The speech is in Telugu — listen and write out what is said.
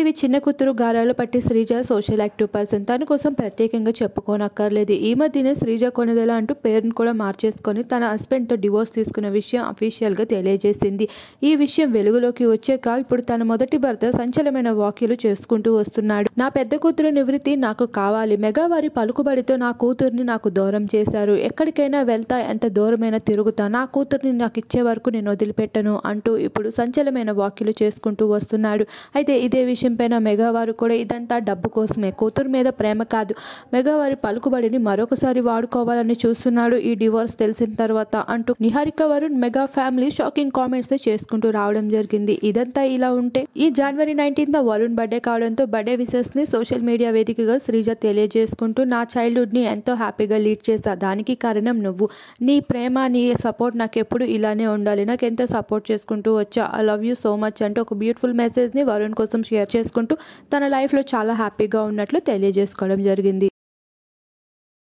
ఈటీవీ చిన్న కూతురు గారాలు పట్టి శ్రీజ సోషల్ యాక్టివ్ పర్సన్ తన కోసం ప్రత్యేకంగా చెప్పుకోనక్కర్లేదు ఈ మధ్యనే శ్రీజ కొనదెల అంటూ పేరును కూడా మార్చేసుకొని తన హస్బెండ్తో డివోర్స్ తీసుకున్న విషయం అఫీషియల్గా తెలియజేసింది ఈ విషయం వెలుగులోకి వచ్చాక ఇప్పుడు తన మొదటి భర్త సంచలమైన వ్యాఖ్యలు చేసుకుంటూ వస్తున్నాడు నా పెద్ద కూతురు నివృత్తి నాకు కావాలి మెగా వారి పలుకుబడితో నా కూతుర్ని నాకు దూరం చేశారు ఎక్కడికైనా వెళ్తా ఎంత దూరమైనా తిరుగుతా నా కూతుర్ని నాకు ఇచ్చే వరకు నేను వదిలిపెట్టను అంటూ ఇప్పుడు సంచలమైన వ్యాఖ్యలు చేసుకుంటూ వస్తున్నాడు అయితే ఇదే విషయంపైన మెగావారు కూడా ఇదంతా డబ్బు కోసమే కూతురు మీద ప్రేమ కాదు మెగావారి పలుకుబడిని మరొకసారి వాడుకోవాలని చూస్తున్నాడు ఈ డివోర్స్ తెలిసిన తర్వాత అంటూ Niharika Varun mega family shocking comments చేసుకుంటూ రావడం జరిగింది ఇదంతా ఇలా ఉంటే ఈ జనవరి నైన్టీన్త్ వరుణ్ బర్త్డే కావడంతో బర్త్డే విషెస్ ని సోషల్ మీడియా వేదికగా శ్రీజ తెలియజేసుకుంటూ నా చైల్డ్హుడ్ ని ఎంతో హ్యాపీగా లీడ్ చేశా దానికి కారణం నువ్వు నీ ప్రేమ నీ సపోర్ట్ నాకు ఎప్పుడు ఇలానే ఉండాలి నాకు ఎంతో సపోర్ట్ చేసుకుంటూ వచ్చా I love you so much అంటూ ఒక బ్యూటిఫుల్ మెసేజ్ని వరుణ్ కోసం షేర్ చేసుకుంటూ తన లైఫ్లో చాలా హ్యాపీగా ఉన్నట్లు తెలియజేసుకోవడం జరిగింది